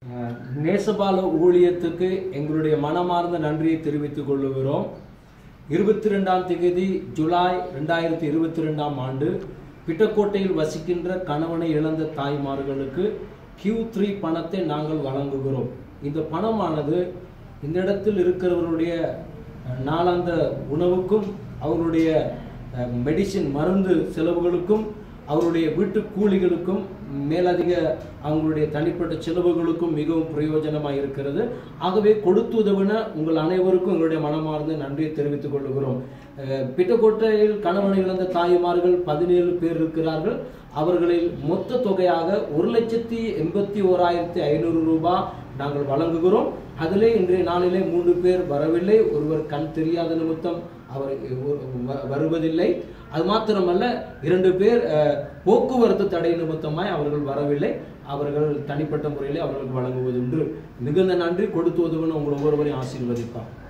அஹ், நேசபால ஊழியத்துக்கு எங்களுடைய மனமார்ந்த நன்றியை தெரிவித்துக் கொள்ளுகிறோம் இருபத்தி ரெண்டாம் தேதி ஜூலை ரெண்டாயிரத்தி இருபத்தி ரெண்டாம் ஆண்டு பிட்டக்கோட்டையில் வசிக்கின்ற கணவனை இழந்த தாய்மார்களுக்கு கியூ த்ரீ பணத்தை நாங்கள் வழங்குகிறோம் இந்த பணமானது இந்த இடத்தில் இருக்கிறவருடைய அஹ், நாளாந்த உணவுக்கும் அவருடைய மெடிசின் மருந்து செலவுகளுக்கும் அவருடைய வீட்டு கூலிகளுக்கும் மேலதிக அவங்களுடைய தனிப்பட்ட செலவுகளுக்கும் மிகவும் பிரயோஜனமாக இருக்கிறது ஆகவே கொடுத்து உதவின உங்கள் அனைவருக்கும் எங்களுடைய மனமார்ந்த நன்றியை தெரிவித்துக் கொள்கிறோம் அஹ், பிட்டக்கோட்டையில் கணவனை இழந்த தாய்மார்கள் பதினேழு பேர் இருக்கிறார்கள் அவர்களில் மொத்த தொகையாக ஒரு லட்சத்தி எண்பத்தி ஓராயிரத்தி ஐநூறு ரூபாய் நாங்கள் வழங்குகிறோம் அதிலே இன்றைய நாளிலே மூன்று பேர் வரவில்லை ஒருவர் கண் தெரியாத நிமித்தம் அவர் வ- வருவதில்லை அது மாத்திரமல்ல இரண்டு பேர் அஹ், போக்குவரத்து தடை நிமித்தமாய் அவர்கள் வரவில்லை அவர்கள் தனிப்பட்ட முறையிலே அவர்களுக்கு வழங்குவதுண்டு மிகுந்த நன்றி கொடுத்து உதவுன்னு உங்கள் ஒவ்வொருவரையும் ஆசீர்வதிப்பார்